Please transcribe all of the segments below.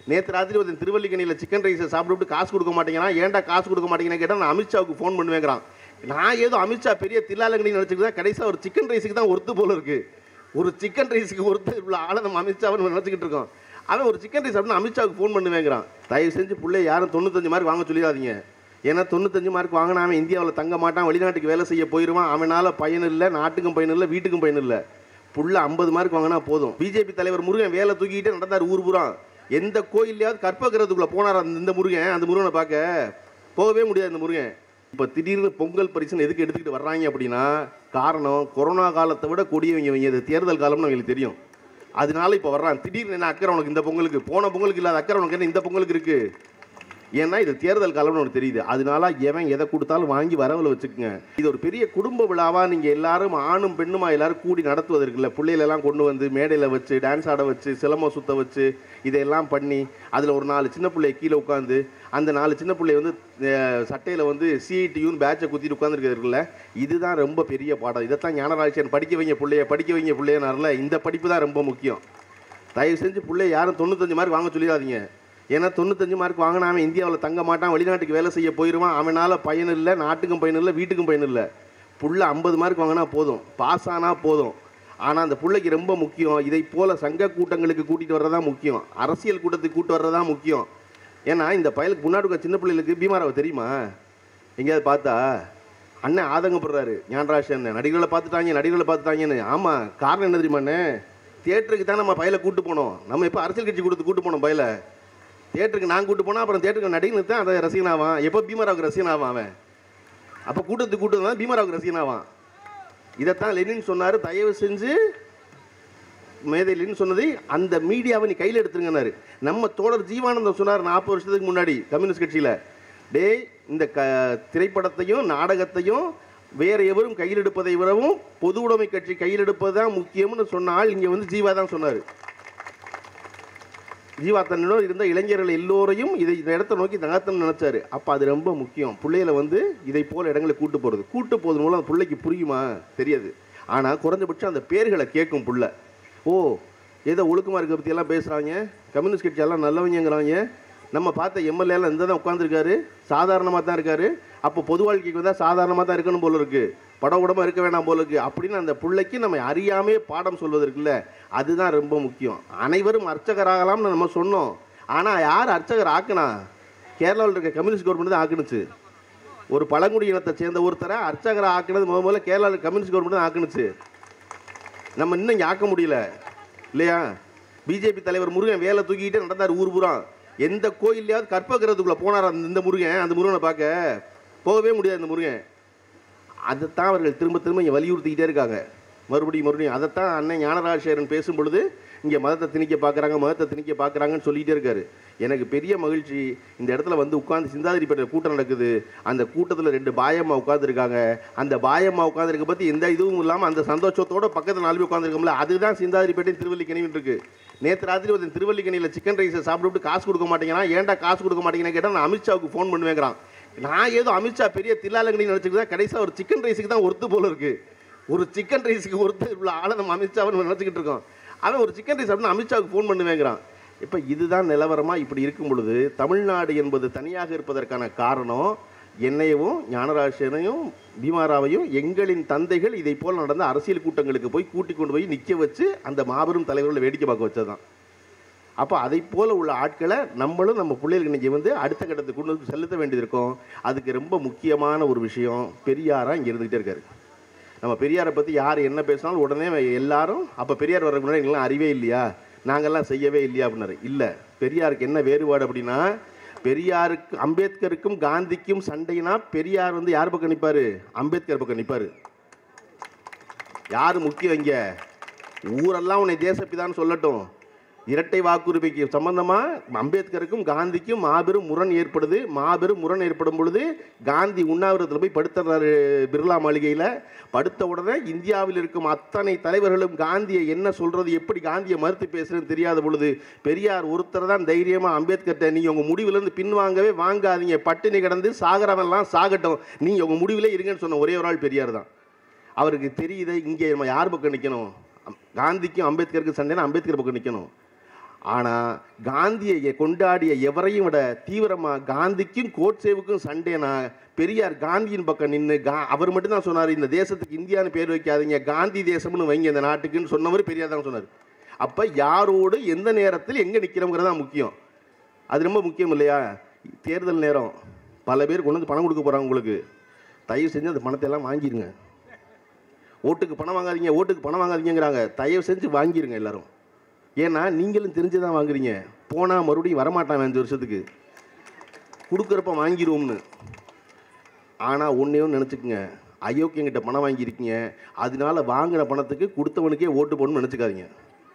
நேற்று ராத்திரி ஒரு திருவல்லிக்கணியில் சிக்கன் ரைஸை சாப்பிட்டு காசு கொடுக்க மாட்டேங்கிறான் ஏன்டா காசு கொடுக்க மாட்டேங்கிறேன் கேட்டால் நான் அமித்ஷாவுக்கு ஃபோன் பண்ணுவேங்கிறான் நான் ஏதோ அமித்ஷா பெரிய தில்லாலங்கடி நினச்சிக்கிட்டு தான் கடைசியாக ஒரு சிக்கன் ரைஸுக்கு தான் ஒருத்து போல இருக்கு ஒரு சிக்கன் ரைஸுக்கு ஒருத்தர் இவ்வளோ ஆளை நம்ம அமித்ஷாவை நினச்சிக்கிட்டு இருக்கோம் அவன் ஒரு சிக்கன் ரைஸ் அப்படின்னு அமித்ஷாவுக்கு ஃபோன் பண்ணுவேங்கிறான் தயவு செஞ்சு பிள்ளை யாரும் தொண்ணூத்தஞ்சு மார்க் வாங்க சொல்லிடாதீங்க ஏன்னா தொண்ணூத்தஞ்சு மார்க் வாங்கினா அவன் இந்தியாவில் தங்க மாட்டான் வெளிநாட்டுக்கு வேலை செய்ய போயிடுவான் அவனால் பயன் இல்லை நாட்டுக்கும் பயன் இல்லை வீட்டுக்கும் பயன் இல்லை புள்ள ஐம்பது மார்க் வாங்கினா போதும் பிஜேபி தலைவர் முருகன் வேலை தூக்கிட்டு நடந்தார் ஊர் பூரா எந்த கோயில்லையாவது கற்பகிரகத்துக்குள்ளே போனார் அந்த இந்த முருகன் அந்த முருகனை பார்க்க போகவே முடியாது இந்த முருகன் இப்போ திடீர்னு பொங்கல் பரிசுன்னு எதுக்கு எடுத்துக்கிட்டு வர்றாங்க அப்படின்னா காரணம் கொரோனா காலத்தை விட கொடியவங்க இவங்க இது தேர்தல் காலம்னு அவங்களுக்கு தெரியும் அதனால இப்போ வர்றான் திடீர்னு என்ன அக்கறை உனக்கு இந்த பொங்கலுக்கு போன பொங்கலுக்கு இல்லாத அக்கறை உனக்கு என்ன இந்த பொங்கலுக்கு இருக்கு ஏன்னா இது தேர்தல் காலம்னு உனக்கு தெரியுது அதனால எவன் எதை கொடுத்தாலும் வாங்கி வரவில் வச்சுக்கோங்க இது ஒரு பெரிய குடும்ப விழாவா நீங்க எல்லாரும் ஆணும் பெண்ணுமா எல்லாரும் கூடி நடத்துவதற்குல்ல பிள்ளைகள் எல்லாம் கொண்டு வந்து மேடையில் வச்சு டான்ஸ் ஆட வச்சு சிலம்பம் சுத்த வச்சு இதையெல்லாம் பண்ணி அதில் ஒரு நாலு சின்ன பிள்ளைய கீழே உட்காந்து அந்த நாலு சின்ன பிள்ளை வந்து சட்டையில் வந்து சிஐடியூன்னு பேட்சை குத்திட்டு உட்காந்துருக்குதுல இதுதான் ரொம்ப பெரிய பாடம் இதைத்தான் ஞானராஜன் படிக்க வைங்க பிள்ளைய படிக்க வைங்க பிள்ளையனார்ல இந்த படிப்பு தான் ரொம்ப முக்கியம் தயவு செஞ்சு பிள்ளை யாரும் தொண்ணூத்தஞ்சு மார்க் வாங்க சொல்லிடாதீங்க ஏன்னா தொண்ணூத்தஞ்சு மார்க் வாங்கினா அவன் இந்தியாவில் தங்க மாட்டான் வெளிநாட்டுக்கு வேலை செய்ய போயிடுவான் அவனால் பயன் இல்லை நாட்டுக்கும் பயன் இல்லை வீட்டுக்கும் பயன் இல்லை புள்ள ஐம்பது மார்க் வாங்கினா போதும் பாஸ் ஆனால் போதும் ஆனால் அந்த பிள்ளைக்கு ரொம்ப முக்கியம் இதை போல சங்க கூட்டங்களுக்கு கூட்டிகிட்டு வர்றதா முக்கியம் அரசியல் கூட்டத்துக்கு கூட்டு வர்றதா முக்கியம் ஏன்னா இந்த பயலுக்கு முன்னாடி இருக்க சின்ன பிள்ளைகளுக்கு பீமாராவை தெரியுமா எங்கேயாவது பார்த்தா அண்ணன் ஆதங்கப்படுறாரு ஞானராஜன் நடிகர்களை பார்த்துட்டாங்க நடிகர்களை பார்த்துட்டாங்கன்னு ஆமாம் காரணம் என்ன தெரியுமாண்ணே தியேட்டருக்கு தான் நம்ம பையலை கூட்டு போனோம் நம்ம எப்போ அரசியல் கட்சி கொடுத்து கூட்டு போனோம் பையலை தியேட்டருக்கு நான் கூட்டு போனால் அப்புறம் தியேட்டருக்கு நடிகனுக்கு தான் அதை ரசிகனாவான் எப்போ பீமராவுக்கு ரசிகனாவான் அவன் அப்போ கூட்டத்துக்கு கூட்டு தான் பீமராவுக்கு ரசிகனாவான் இதைத்தான் லெனின் சொன்னார் தயவு செஞ்சு மேதை லெனின் சொன்னதை அந்த மீடியாவை நீ கையில் எடுத்துருங்கன்னாரு நம்ம தோழர் ஜீவானந்தம் சொன்னார் நாற்பது வருஷத்துக்கு முன்னாடி கம்யூனிஸ்ட் கட்சியில் டேய் இந்த க திரைப்படத்தையும் நாடகத்தையும் வேற எவரும் கையில் எடுப்பதை விடவும் பொது உடைமை கட்சி கையில் எடுப்பது தான் முக்கியம்னு சொன்ன ஆள் இங்கே வந்து ஜீவா தான் சொன்னார் ஜீவா தன்னோடு இருந்த இளைஞர்கள் எல்லோரையும் இதை இந்த இடத்த நோக்கி நகர்த்தணும்னு நினைச்சாரு அப்போ அது ரொம்ப முக்கியம் பிள்ளைகளை வந்து இதை போல இடங்களை கூட்டு போகிறது கூட்டு போகிறது மூலம் அந்த பிள்ளைக்கு புரியுமா தெரியாது ஆனால் குறைஞ்சபட்சம் அந்த பேர்களை கேட்கும் புள்ள ஓ ஏதோ ஒழுக்கமாக இருக்க பற்றியெல்லாம் பேசுகிறாங்க கம்யூனிஸ்ட் கட்சியெல்லாம் நல்லவங்கிறாங்க நம்ம பார்த்த எம்எல்ஏ எல்லாம் இந்த தான் உட்காந்துருக்காரு சாதாரணமாக தான் இருக்காரு அப்போ பொது வாழ்க்கைக்கு வந்தால் சாதாரணமாக தான் இருக்கணும் போல இருக்கு பட உடம்பா இருக்க வேணாம் போல இருக்கு அப்படின்னு அந்த பிள்ளைக்கு நம்ம அறியாமே பாடம் சொல்வதற்குல்ல அதுதான் ரொம்ப முக்கியம் அனைவரும் அர்ச்சகராகலாம்னு நம்ம சொன்னோம் ஆனால் யார் அர்ச்சகர் ஆக்குனா கேரளாவில் இருக்க கம்யூனிஸ்ட் கவர்மெண்ட் தான் ஆக்குனுச்சு ஒரு பழங்குடி இனத்தை சேர்ந்த ஒருத்தரை அர்ச்சகரை ஆக்குனது முத முதல்ல கேரளாவில் கம்யூனிஸ்ட் கவர்மெண்ட் தான் ஆக்குனுச்சு நம்ம இன்னும் இங்கே ஆக்க முடியல இல்லையா பிஜேபி தலைவர் முருகன் வேலை தூக்கிட்டு நடந்தார் ஊர் பூரா எந்த கோயில்லையாவது கற்பகிரகத்துக்குள்ளே போனார் அந்த இந்த முருகன் அந்த முருகனை பார்க்க போகவே முடியாது அந்த முருகன் அதைத்தான் அவர்கள் திரும்ப திரும்ப இங்கே வலியுறுத்திக்கிட்டே இருக்காங்க மறுபடியும் மறுபடியும் அதைத்தான் அண்ணன் ஞானராஜேரன் பேசும் பொழுது இங்கே மதத்தை திணிக்க பார்க்குறாங்க மதத்தை திணிக்க பார்க்குறாங்கன்னு சொல்லிகிட்டே இருக்காரு எனக்கு பெரிய மகிழ்ச்சி இந்த இடத்துல வந்து உட்காந்து சிந்தாதிரிப்பேட்டை கூட்டம் நடக்குது அந்த கூட்டத்தில் ரெண்டு பாயம்மா உட்காந்துருக்காங்க அந்த பாயம்மா உட்காந்துருக்க பற்றி எந்த இதுவும் இல்லாமல் அந்த சந்தோஷத்தோட பக்கத்தில் நாலு பேர் உட்காந்துருக்கோம்ல அதுதான் சிந்தாதிரிப்பேட்டை திருவல்லிக்கணின்னு இருக்கு நேற்று ராத்திரி ஒரு திருவல்லிக்கணியில் சிக்கன் ரைஸை சாப்பிட்டு காசு கொடுக்க மாட்டேங்கிறான் ஏன்டா காசு கொடுக்க மாட்டேங்கிறேன்னு கேட்டால் நான் அமித்ஷாவுக்கு ஃபோன் பண்ணுவேங்கிறான் நான் ஏதோ அமித்ஷா பெரிய தில்லாலங்கடி நினச்சிக்கிட்டு தான் கடைசியாக ஒரு சிக்கன் ரைஸுக்கு தான் ஒருத்து போல இருக்கு ஒரு சிக்கன் ரைஸுக்கு ஒருத்தர் இவ்வளோ ஆளை நம்ம அமித்ஷாவை நினச்சிக்கிட்டு இருக்கோம் அவன் ஒரு சிக்கன் ரைஸ் அப்படின்னு அமித்ஷாவுக்கு ஃபோன் பண்ணுவேங்கிறான் இப்போ இதுதான் நிலவரமாக இப்படி இருக்கும் பொழுது தமிழ்நாடு என்பது தனியாக இருப்பதற்கான காரணம் என்னையவும் ஞானராஜனையும் பீமாராவையும் எங்களின் தந்தைகள் இதை போல் நடந்த அரசியல் கூட்டங்களுக்கு போய் கூட்டி கொண்டு போய் நிற்க வச்சு அந்த மாபெரும் தலைவர்களை வேடிக்கை பார்க்க வச்சதுதான் அப்போ அதை போல உள்ள ஆட்களை நம்மளும் நம்ம பிள்ளைகளுக்கு இன்னைக்கு வந்து அடுத்த கட்டத்துக்கு கொண்டு வந்து செலுத்த வேண்டியது இருக்கும் அதுக்கு ரொம்ப முக்கியமான ஒரு விஷயம் பெரியாரா இங்கே இருந்துகிட்டே இருக்காரு நம்ம பெரியாரை பற்றி யார் என்ன பேசினாலும் உடனே எல்லாரும் அப்போ பெரியார் வர்றதுக்கு முன்னாடி எங்களாம் அறிவே இல்லையா நாங்கள்லாம் செய்யவே இல்லையா அப்படின்னாரு இல்லை பெரியாருக்கு என்ன வேறுபாடு அப்படின்னா பெரியாருக்கு அம்பேத்கருக்கும் காந்திக்கும் சண்டைனா பெரியார் வந்து யார் பக்கம் நிற்பாரு அம்பேத்கர் பக்கம் நிற்பாரு யார் முக்கியம் இங்க ஊரெல்லாம் உன்னை தேசப்பிதான்னு சொல்லட்டும் இரட்டை வாக்குரிமைக்கு சம்பந்தமாக அம்பேத்கருக்கும் காந்திக்கும் மாபெரும் முரண் ஏற்படுது மாபெரும் முரண் ஏற்படும் பொழுது காந்தி உண்ணாவிரத்தில் போய் படுத்துறாரு பிர்லா மாளிகையில் படுத்த உடனே இந்தியாவில் இருக்கும் அத்தனை தலைவர்களும் காந்தியை என்ன சொல்றது எப்படி காந்தியை மறுத்து பேசுறதுன்னு தெரியாத பொழுது பெரியார் ஒருத்தர் தான் தைரியமாக அம்பேத்கர்ட்ட நீங்கள் உங்கள் முடிவிலேருந்து பின்வாங்கவே வாங்காதீங்க பட்டினி கிடந்து சாகரவெல்லாம் சாகட்டும் நீங்கள் உங்கள் முடிவிலே இருங்கன்னு சொன்ன ஒரே ஒரு ஆள் பெரியார் தான் அவருக்கு தெரியுது இங்கே நம்ம யார் பக்கம் நிற்கணும் காந்திக்கும் அம்பேத்கருக்கும் சண்டைனா அம்பேத்கர் பக்கம் நிற்கணும் ஆனால் காந்தியை கொண்டாடிய எவரையும் விட தீவிரமாக காந்திக்கும் கோட்சேவுக்கும் சண்டேனா பெரியார் காந்தியின் பக்கம் நின்று கா அவர் மட்டும்தான் சொன்னார் இந்த தேசத்துக்கு இந்தியான்னு பேர் வைக்காதீங்க காந்தி தேசம்னு வைங்க இந்த நாட்டுக்குன்னு சொன்னவர் பெரியார் தான் சொன்னார் அப்போ யாரோடு எந்த நேரத்தில் எங்கே நிற்கிறோங்கிறது தான் முக்கியம் அது ரொம்ப முக்கியம் இல்லையா தேர்தல் நேரம் பல பேர் கொண்டு வந்து பணம் கொடுக்க போகிறாங்க உங்களுக்கு தயவு செஞ்சு அந்த பணத்தை எல்லாம் வாங்கிருங்க ஓட்டுக்கு பணம் வாங்காதீங்க ஓட்டுக்கு பணம் வாங்காதீங்கிறாங்க தயவு செஞ்சு வாங்கிருங்க எல்லாரும் ஏன்னா நீங்களும் தெரிஞ்சு தான் வாங்குறீங்க போனால் மறுபடியும் வரமாட்டான் அஞ்சு வருஷத்துக்கு கொடுக்குறப்ப வாங்கிடுவோம்னு ஆனால் ஒன்றே ஒன்று நினச்சிக்கங்க அயோக்கியங்கிட்ட பணம் வாங்கியிருக்கீங்க அதனால வாங்கின பணத்துக்கு கொடுத்தவனுக்கே ஓட்டு போடணும்னு நினச்சிக்காதீங்க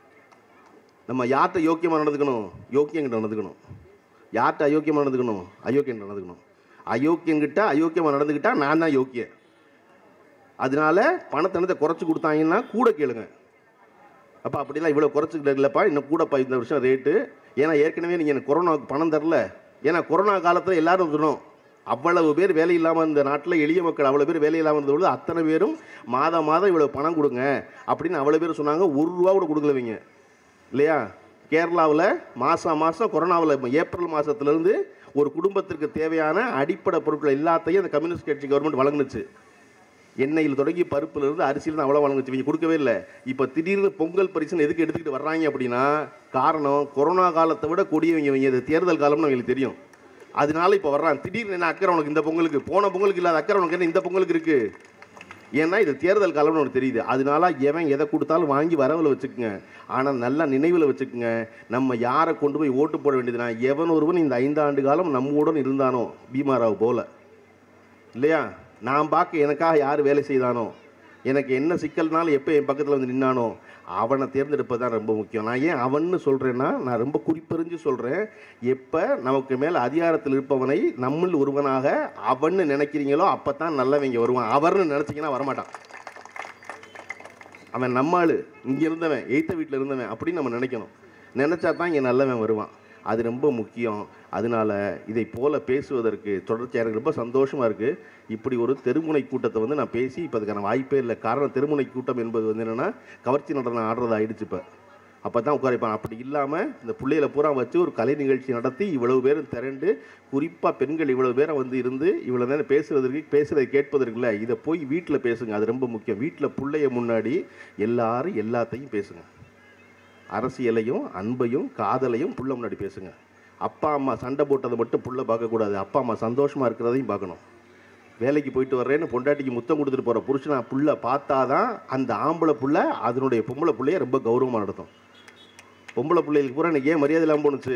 நம்ம யார்கிட்ட யோக்கியமாக நடந்துக்கணும் யோக்கியங்கிட்ட நடந்துக்கணும் யார்கிட்ட அயோக்கியமாக நடந்துக்கணும் அயோக்கியங்கிட்ட நடந்துக்கணும் அயோக்கியங்கிட்ட அயோக்கியமாக நடந்துக்கிட்டா நான் தான் யோக்கியன் அதனால பணத்தனத்தை குறைச்சி கொடுத்தாங்கன்னா கூட கேளுங்க அப்போ அப்படிலாம் இவ்வளோ குறைச்சிக்கிட்டு இல்லைப்பா இன்னும் கூடப்பா இந்த வருஷம் ரேட்டு ஏன்னா ஏற்கனவே நீங்கள் எனக்கு கொரோனாவுக்கு பணம் தரல ஏன்னா கொரோனா காலத்தில் எல்லாரும் சொன்னோம் அவ்வளவு பேர் வேலை இல்லாமல் இந்த நாட்டில் எளிய மக்கள் அவ்வளோ பேர் வேலை இல்லாமல் இருந்த பொழுது அத்தனை பேரும் மாதம் மாதம் இவ்வளோ பணம் கொடுங்க அப்படின்னு அவ்வளோ பேர் சொன்னாங்க ஒரு ரூபா கூட கொடுக்கலவீங்க இல்லையா கேரளாவில் மாதம் மாதம் கொரோனாவில் ஏப்ரல் மாதத்துலேருந்து ஒரு குடும்பத்திற்கு தேவையான அடிப்படை பொருட்கள் எல்லாத்தையும் அந்த கம்யூனிஸ்ட் கட்சி கவர்மெண்ட் வழங்குனுச்சு எண்ணெயில் தொடங்கி பருப்புல இருந்து அரிசியில் அவ்வளோ வழங்குச்சு இவங்க கொடுக்கவே இல்லை இப்போ திடீர்னு பொங்கல் பரிசுன்னு எதுக்கு எடுத்துக்கிட்டு வர்றாங்க அப்படின்னா காரணம் கொரோனா காலத்தை விட கொடியவங்க இவங்க இது தேர்தல் காலம்னு அவங்களுக்கு தெரியும் அதனால இப்போ வர்றான் திடீர்னு என்ன அக்கறை உனக்கு இந்த பொங்கலுக்கு போன பொங்கலுக்கு இல்லாத அக்கறை உனக்கு என்ன இந்த பொங்கலுக்கு இருக்கு ஏன்னா இது தேர்தல் காலம்னு உனக்கு தெரியுது அதனால எவன் எதை கொடுத்தாலும் வாங்கி வரவில் வச்சுக்கோங்க ஆனால் நல்லா நினைவில் வச்சுக்கோங்க நம்ம யாரை கொண்டு போய் ஓட்டு போட வேண்டியதுனா எவன் ஒருவன் இந்த ஐந்தாண்டு காலம் நம்முடன் இருந்தானோ பீமாராவ் போல இல்லையா நான் பார்க்க எனக்காக யார் வேலை செய்தானோ எனக்கு என்ன சிக்கல்னாலும் எப்போ என் பக்கத்தில் வந்து நின்னானோ அவனை தேர்ந்தெடுப்பது தான் ரொம்ப முக்கியம் நான் ஏன் அவன்னு சொல்கிறேன்னா நான் ரொம்ப குறிப்பறிஞ்சு சொல்கிறேன் எப்போ நமக்கு மேலே அதிகாரத்தில் இருப்பவனை நம்மில் ஒருவனாக அவன்னு நினைக்கிறீங்களோ அப்போ தான் நல்லவங்க வருவான் அவர்னு நினச்சிங்கன்னா வரமாட்டான் அவன் நம்மாள் இங்கே இருந்தவன் எய்த்த வீட்டில் இருந்தவன் அப்படின்னு நம்ம நினைக்கணும் நினச்சா தான் இங்கே நல்லவன் வருவான் அது ரொம்ப முக்கியம் அதனால இதை போல பேசுவதற்கு தொடர்ச்சியாக எனக்கு ரொம்ப சந்தோஷமாக இருக்குது இப்படி ஒரு தெருமுனை கூட்டத்தை வந்து நான் பேசி இப்போ அதுக்கான வாய்ப்பே இல்லை காரணம் தெருமுனை கூட்டம் என்பது வந்து என்னென்னா கவர்ச்சி நடனம் ஆடுறது ஆயிடுச்சு இப்போ அப்போ தான் உட்காரிப்பான் அப்படி இல்லாமல் இந்த பிள்ளைகளை பூரா வச்சு ஒரு கலை நிகழ்ச்சி நடத்தி இவ்வளவு பேரும் திரண்டு குறிப்பாக பெண்கள் இவ்வளவு பேரை வந்து இருந்து இவ்வளோ நேரம் பேசுறதுக்கு பேசுறதை கேட்பதற்குல இதை போய் வீட்டில் பேசுங்க அது ரொம்ப முக்கியம் வீட்டில் பிள்ளைய முன்னாடி எல்லாரும் எல்லாத்தையும் பேசுங்க அரசியலையும் அன்பையும் காதலையும் புள்ள முன்னாடி பேசுங்க அப்பா அம்மா சண்டை போட்டதை மட்டும் புள்ள பார்க்கக்கூடாது அப்பா அம்மா சந்தோஷமாக இருக்கிறதையும் பார்க்கணும் வேலைக்கு போயிட்டு வர்றேன்னு பொண்டாட்டிக்கு முத்தம் கொடுத்துட்டு போகிற புருஷனை புள்ள பார்த்தாதான் அந்த ஆம்பளை புள்ள அதனுடைய பொம்பளை புள்ளைய ரொம்ப கௌரவமாக நடத்தும் பொம்பளை பிள்ளைகளுக்கு பூரா எனக்கு ஏன் மரியாதை இல்லாமல் போணுச்சு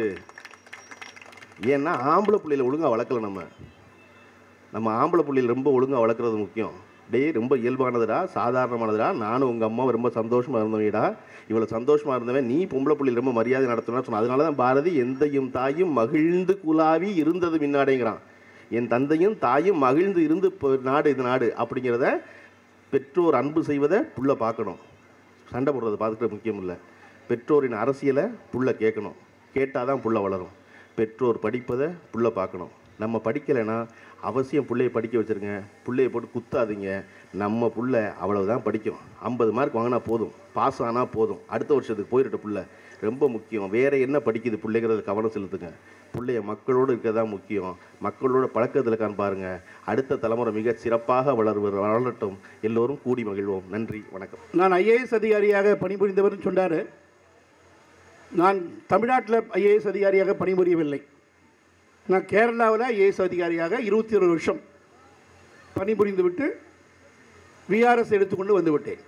ஏன்னா ஆம்பளை பிள்ளைகளை ஒழுங்காக வளர்க்கல நம்ம நம்ம ஆம்பளை பிள்ளைகள் ரொம்ப ஒழுங்காக வளர்க்குறது முக்கியம் டேய் ரொம்ப இயல்பானதுடா சாதாரணமானதுடா நானும் உங்கள் அம்மாவை ரொம்ப சந்தோஷமாக இருந்தவங்கடா இவ்வளோ சந்தோஷமாக இருந்தவன் நீ பொம்பளை பிள்ளைகள் ரொம்ப மரியாதை நடத்தணும்னு சொன்ன அதனால தான் பாரதி எந்தையும் தாயும் மகிழ்ந்து குலாவி இருந்தது மின்னாடேங்கிறான் என் தந்தையும் தாயும் மகிழ்ந்து இருந்து இப்போ நாடு இது நாடு அப்படிங்கிறத பெற்றோர் அன்பு செய்வதை புள்ள பார்க்கணும் சண்டை போடுறதை பார்த்துக்கிட்டு முக்கியம் இல்லை பெற்றோரின் அரசியலை புள்ள கேட்கணும் கேட்டால் தான் புள்ள வளரும் பெற்றோர் படிப்பதை புள்ள பார்க்கணும் நம்ம படிக்கலைன்னா அவசியம் பிள்ளைய படிக்க வச்சுருங்க பிள்ளைய போட்டு குத்தாதீங்க நம்ம புள்ள அவ்வளவுதான் படிக்கும் ஐம்பது மார்க் வாங்கினா போதும் பாஸ் ஆனால் போதும் அடுத்த வருஷத்துக்கு போயிட்டு புள்ள ரொம்ப முக்கியம் வேற என்ன படிக்குது பிள்ளைங்கிறத கவனம் செலுத்துங்க பிள்ளைய மக்களோடு இருக்கிறதா முக்கியம் மக்களோட பழக்கத்தில் இருக்கான்னு பாருங்க அடுத்த தலைமுறை மிக சிறப்பாக வளர்வர் வளரட்டும் எல்லோரும் கூடி மகிழ்வோம் நன்றி வணக்கம் நான் ஐஏஎஸ் அதிகாரியாக பணிபுரிந்தவர்னு சொன்னார் நான் தமிழ்நாட்டில் ஐஏஎஸ் அதிகாரியாக பணிபுரியவில்லை நான் கேரளாவில் ஐஏஎஸ் அதிகாரியாக இருபத்தி ஒரு வருஷம் பணிபுரிந்து விட்டு விஆர்எஸ் எடுத்துக்கொண்டு வந்து விட்டேன்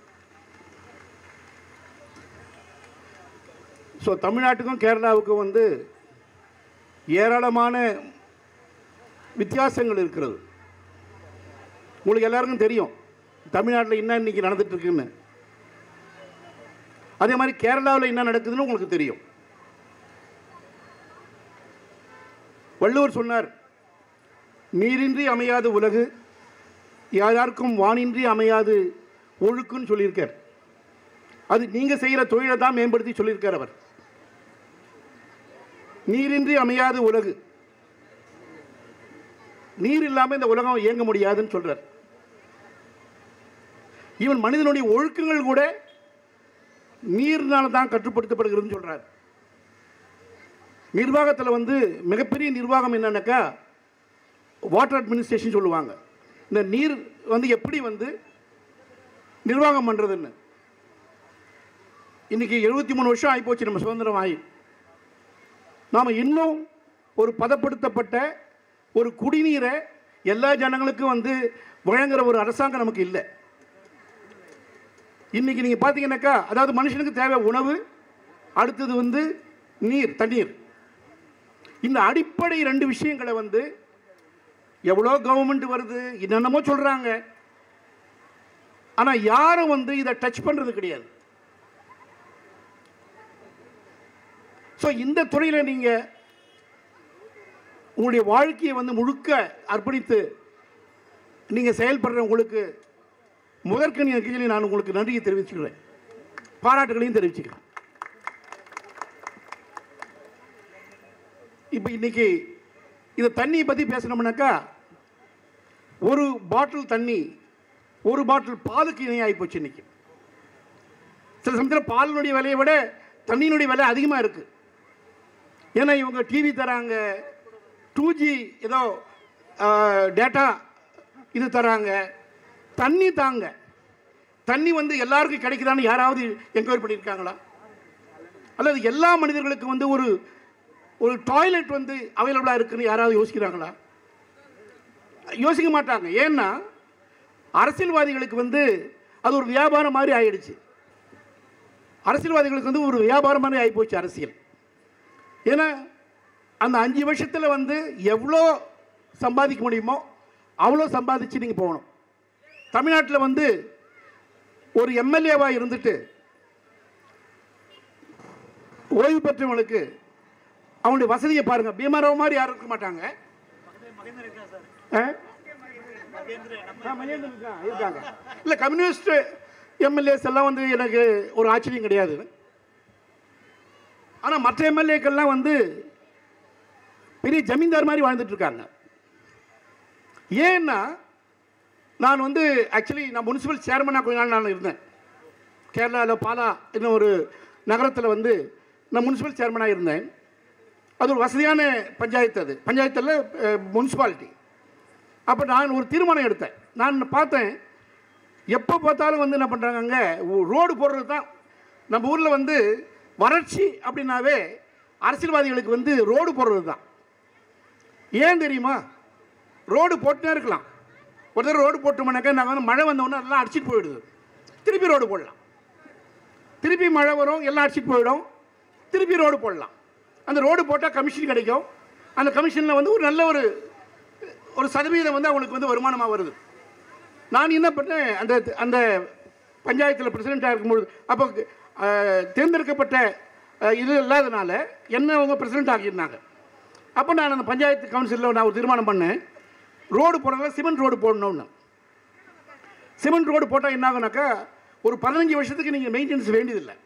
ஸோ தமிழ்நாட்டுக்கும் கேரளாவுக்கும் வந்து ஏராளமான வித்தியாசங்கள் இருக்கிறது உங்களுக்கு எல்லாருக்கும் தெரியும் தமிழ்நாட்டில் என்ன இன்னைக்கு நடந்துட்டு இருக்குன்னு அதே மாதிரி கேரளாவில் என்ன நடக்குதுன்னு உங்களுக்கு தெரியும் வள்ளுவர் சொன்னார் நீரின்றி அமையாது உலகு யாருக்கும் வானின்றி அமையாது ஒழுக்குன்னு சொல்லியிருக்கார் அது நீங்கள் செய்கிற தொழிலை தான் மேம்படுத்தி சொல்லியிருக்கார் அவர் நீரின்றி அமையாது உலகு நீர் இல்லாமல் இந்த உலகம் இயங்க முடியாதுன்னு சொல்றார் ஈவன் மனிதனுடைய ஒழுக்கங்கள் கூட நீர்னால தான் கட்டுப்படுத்தப்படுகிறதுன்னு சொல்றார் நிர்வாகத்தில் வந்து மிகப்பெரிய நிர்வாகம் என்னன்னாக்கா வாட்டர் அட்மினிஸ்ட்ரேஷன் சொல்லுவாங்க இந்த நீர் வந்து எப்படி வந்து நிர்வாகம் பண்ணுறதுன்னு இன்றைக்கி எழுபத்தி மூணு வருஷம் ஆகிப்போச்சு நம்ம சுதந்திரம் ஆகி நாம் இன்னும் ஒரு பதப்படுத்தப்பட்ட ஒரு குடிநீரை எல்லா ஜனங்களுக்கும் வந்து வழங்குற ஒரு அரசாங்கம் நமக்கு இல்லை இன்னைக்கு நீங்கள் பார்த்தீங்கன்னாக்கா அதாவது மனுஷனுக்கு தேவை உணவு அடுத்தது வந்து நீர் தண்ணீர் இந்த அடிப்படை ரெண்டு விஷயங்களை வந்து எவ்வளோ கவர்மெண்ட் வருது என்னென்னமோ சொல்கிறாங்க ஆனால் யாரும் வந்து இதை டச் பண்ணுறது கிடையாது ஸோ இந்த துறையில் நீங்கள் உங்களுடைய வாழ்க்கையை வந்து முழுக்க அர்ப்பணித்து நீங்கள் செயல்படுற உங்களுக்கு முதற்கணி கீழே நான் உங்களுக்கு நன்றியை தெரிவிச்சுக்கிறேன் பாராட்டுகளையும் தெரிவிச்சுக்கிறேன் இப்போ இன்னைக்கு இந்த தண்ணியை பற்றி பேசணும்னாக்கா ஒரு பாட்டில் தண்ணி ஒரு பாட்டில் பாலுக்கு இணையாகி போச்சு இன்னைக்கு சில சமயத்தில் பாலினுடைய விலையை விட தண்ணியினுடைய விலை அதிகமாக இருக்குது ஏன்னா இவங்க டிவி தராங்க டூ ஜி ஏதோ டேட்டா இது தராங்க தண்ணி தாங்க தண்ணி வந்து எல்லாருக்கும் கிடைக்குதான்னு யாராவது என்கொயரி பண்ணியிருக்காங்களா அல்லது எல்லா மனிதர்களுக்கும் வந்து ஒரு ஒரு டாய்லெட் வந்து அவைலபிளாக இருக்குன்னு யாராவது யோசிக்கிறாங்களா யோசிக்க மாட்டாங்க ஏன்னா அரசியல்வாதிகளுக்கு வந்து அது ஒரு வியாபாரம் மாதிரி ஆயிடுச்சு அரசியல்வாதிகளுக்கு வந்து ஒரு வியாபாரம் மாதிரி ஆகிப்போச்சு அரசியல் ஏன்னா அந்த அஞ்சு வருஷத்தில் வந்து எவ்வளோ சம்பாதிக்க முடியுமோ அவ்வளோ சம்பாதிச்சு நீங்கள் போகணும் தமிழ்நாட்டில் வந்து ஒரு எம்எல்ஏவாக இருந்துட்டு ஓய்வு பெற்றவங்களுக்கு அவனுடைய வசதியை பாருங்க பீமாராவ் மாதிரி யாரும் இருக்க மாட்டாங்க ஆ? ஆ, மகேந்திரன் இருக்கான், இருக்காங்க இல்லை கம்யூனிஸ்ட் எம்எல்ஏஸ் எல்லாம் வந்து எனக்கு ஒரு ஆச்சரியம் கிடையாது ஆனால் மற்ற எம்எல்ஏக்கள்லாம் வந்து பெரிய ஜமீன்தார் மாதிரி வாழ்ந்துட்டு இருக்காங்க ஏன்னா நான் வந்து ஆக்சுவலி நான் முனிசிபல் சேர்மனாக கொஞ்ச நாள் நான் இருந்தேன் கேரளாவில் பாலா இன்னும் ஒரு நகரத்தில் வந்து நான் முனிசிபல் சேர்மனாக இருந்தேன் அது ஒரு வசதியான பஞ்சாயத்து அது பஞ்சாயத்தில் முனிசிபாலிட்டி அப்போ நான் ஒரு தீர்மானம் எடுத்தேன் நான் பார்த்தேன் எப்போ பார்த்தாலும் வந்து என்ன பண்ணுறாங்க அங்கே ரோடு போடுறது தான் நம்ம ஊரில் வந்து வறட்சி அப்படின்னாவே அரசியல்வாதிகளுக்கு வந்து ரோடு போடுறது தான் ஏன் தெரியுமா ரோடு போட்டுனே இருக்கலாம் ஒரு தடவை ரோடு போட்டோம்னாக்கா நாங்கள் வந்து மழை வந்தோடனே எல்லாம் அடிச்சிட்டு போயிடுது திருப்பி ரோடு போடலாம் திருப்பி மழை வரும் எல்லாம் அடிச்சிட்டு போயிடும் திருப்பி ரோடு போடலாம் அந்த ரோடு போட்டால் கமிஷன் கிடைக்கும் அந்த கமிஷனில் வந்து ஒரு நல்ல ஒரு ஒரு சதவீதம் வந்து அவங்களுக்கு வந்து வருமானமாக வருது நான் என்ன பண்ணேன் அந்த அந்த பஞ்சாயத்தில் பிரசிடெண்ட்டாக இருக்கும்பொழுது அப்போ அஹ், தேர்ந்தெடுக்கப்பட்ட அஹ், இது இல்லாதனால என்ன அவங்க பிரசிடெண்ட் ஆக்கியிருந்தாங்க அப்போ நான் அந்த பஞ்சாயத்து கவுன்சிலில் நான் ஒரு தீர்மானம் பண்ணேன் ரோடு போடுறதுல சிமெண்ட் ரோடு போடணும்னு சிமெண்ட் ரோடு போட்டால் என்ன ஆகுனாக்கா ஒரு பதினஞ்சு வருஷத்துக்கு நீங்கள் மெயின்டெனன்ஸ் வேண்டியதில்லை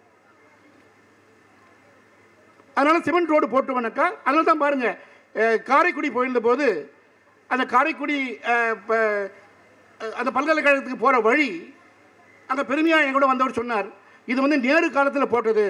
அதனால் சிமெண்ட் ரோடு போட்டோம்னாக்கா அதனால தான் பாருங்கள் காரைக்குடி போயிருந்த போது அந்த காரைக்குடி அஹ், ப- அஹ், அந்த பல்கலைக்கழகத்துக்கு போகிற வழி அங்கே பெருமையாக என் கூட வந்தவர் சொன்னார் இது வந்து நேரு காலத்தில் போட்டது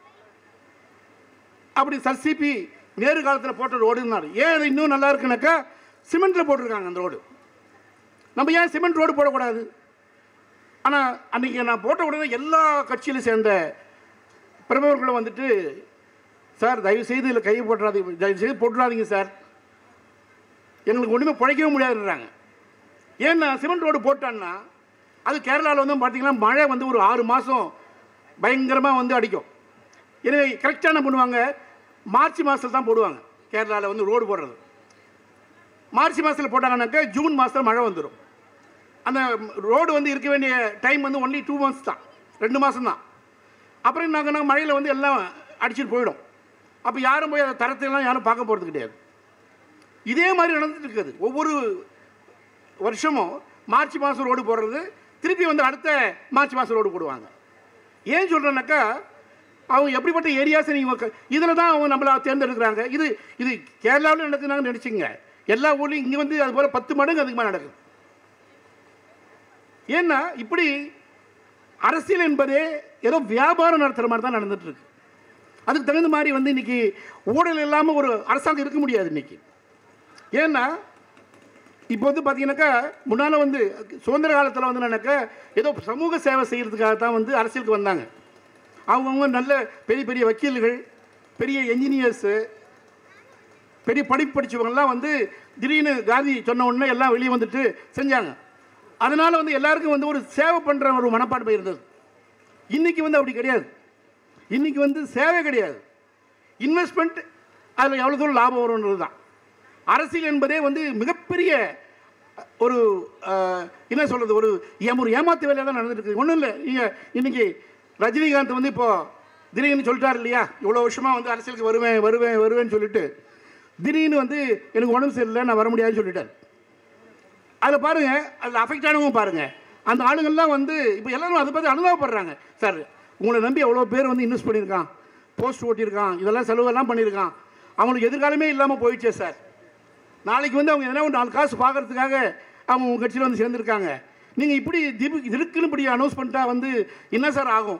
அப்படி சர்சிபி நேரு காலத்தில் போட்ட ரோடுன்னாரு ஏன் அது இன்னும் நல்லா இருக்குனாக்கா சிமெண்ட்டில் போட்டிருக்காங்க அந்த ரோடு நம்ம ஏன் சிமெண்ட் ரோடு போடக்கூடாது ஆனால் அன்றைக்கி நான் போட்ட உடனே எல்லா கட்சியிலும் சேர்ந்த பிரமுகர்களும் வந்துட்டு சார் தயவு செய்து இதில் கை போட்டுறாதீங்க தயவு செய்து போட்டுறாதீங்க சார் எங்களுக்கு ஒன்றுமே பிழைக்கவே முடியாதுன்றாங்க ஏன்னா சிமெண்ட் ரோடு போட்டான்னா அது கேரளாவில் வந்து பார்த்தீங்கன்னா மழை வந்து ஒரு ஆறு மாதம் பயங்கரமாக வந்து அடிக்கும் எனவே கரெக்டாக என்ன பண்ணுவாங்க மார்ச் மாதத்தில் தான் போடுவாங்க கேரளாவில் வந்து ரோடு போடுறது மார்ச் மாதத்தில் போட்டாங்கன்னாக்கா ஜூன் மாதத்தில் மழை வந்துடும் அந்த ரோடு வந்து இருக்க வேண்டிய டைம் வந்து ஒன்லி டூ மந்த்ஸ் தான் ரெண்டு மாதம் தான் அப்புறம் என்னாங்கன்னா மழையில் வந்து எல்லாம் அடிச்சிட்டு போயிடும் அப்போ யாரும் போய் அந்த தரத்தையெல்லாம் யாரும் பார்க்க போகிறது கிடையாது இதே மாதிரி நடந்துட்டு இருக்குது ஒவ்வொரு வருஷமும் மார்ச் மாதம் ரோடு போடுறது திருப்பி வந்து அடுத்த மார்ச் மாதம் ரோடு போடுவாங்க ஏன் சொல்கிறேன்னாக்கா அவங்க எப்படிப்பட்ட ஏரியாஸை நீங்கள் இதில் தான் அவங்க நம்மளை தேர்ந்தெடுக்கிறாங்க இது இது கேரளாவில் நடக்குதுனாங்க நினச்சிங்க எல்லா ஊர்லேயும் இங்கே வந்து அது போல் பத்து மடங்கு அதிகமாக நடக்குது ஏன்னா இப்படி அரசியல் என்பதே ஏதோ வியாபாரம் நடத்துகிற மாதிரி தான் நடந்துட்டு இருக்கு அதுக்கு தகுந்த மாதிரி வந்து இன்னைக்கு ஊழல் இல்லாமல் ஒரு அரசாங்கம் இருக்க முடியாது இன்னைக்கு ஏன்னா இப்போ வந்து பார்த்தீங்கன்னாக்கா முன்னால் வந்து சுதந்திர காலத்தில் வந்து என்னன்னாக்கா ஏதோ சமூக சேவை செய்கிறதுக்காக தான் வந்து அரசியலுக்கு வந்தாங்க அவங்கவுங்க நல்ல பெரிய பெரிய வக்கீல்கள் பெரிய என்ஜினியர்ஸு பெரிய படிப்பு படித்தவங்கெல்லாம் வந்து திடீர்னு காந்தி சொன்ன உடனே எல்லாம் வெளியே வந்துட்டு செஞ்சாங்க அதனால் வந்து எல்லாருக்கும் வந்து ஒரு சேவை பண்ணுற ஒரு மனப்பான்மை இருந்தது இன்றைக்கி வந்து அப்படி கிடையாது இன்றைக்கி வந்து சேவை கிடையாது இன்வெஸ்ட்மெண்ட் அதில் எவ்வளோ தூரம் லாபம் வரும்ன்றது தான் அரசியல் என்பதே வந்து மிகப்பெரிய ஒரு அஹ், என்ன சொல்கிறது ஒரு ஏம் ஒரு ஏமாத்து வேலையாக தான் நடந்துட்டு இருக்கு ஒன்றும் இல்லை நீங்கள் இன்றைக்கி ரஜினிகாந்த் வந்து இப்போது திடீர்னு சொல்லிட்டார் இல்லையா இவ்வளோ வருஷமாக வந்து அரசியலுக்கு வருவேன் வருவேன் வருவேன்னு சொல்லிட்டு திடீர்னு வந்து எனக்கு உடம்பு சரியில்லை நான் வர முடியாதுன்னு சொல்லிட்டார் அதில் பாருங்கள் அதில் அஃபெக்ட் ஆனவங்க பாருங்கள் அந்த ஆளுங்கள்லாம் வந்து இப்போ எல்லாரும் அதை பற்றி அனுபவப்படுறாங்க சார் உங்களை நம்பி எவ்வளோ பேர் வந்து இன்வெஸ்ட் பண்ணியிருக்கான் போஸ்ட் ஓட்டியிருக்கான் இதெல்லாம் செலவெல்லாம் பண்ணியிருக்கான் அவங்களுக்கு எதிர்காலமே இல்லாமல் போயிடுச்சே சார் நாளைக்கு வந்து அவங்க எதனா ஒரு நாலு காசு பார்க்கறதுக்காக அவங்க உங்கள் கட்சியில் வந்து சேர்ந்துருக்காங்க நீங்கள் இப்படி திபு இருக்குன்னு இப்படி அனௌன்ஸ் பண்ணிட்டா வந்து என்ன சார் ஆகும்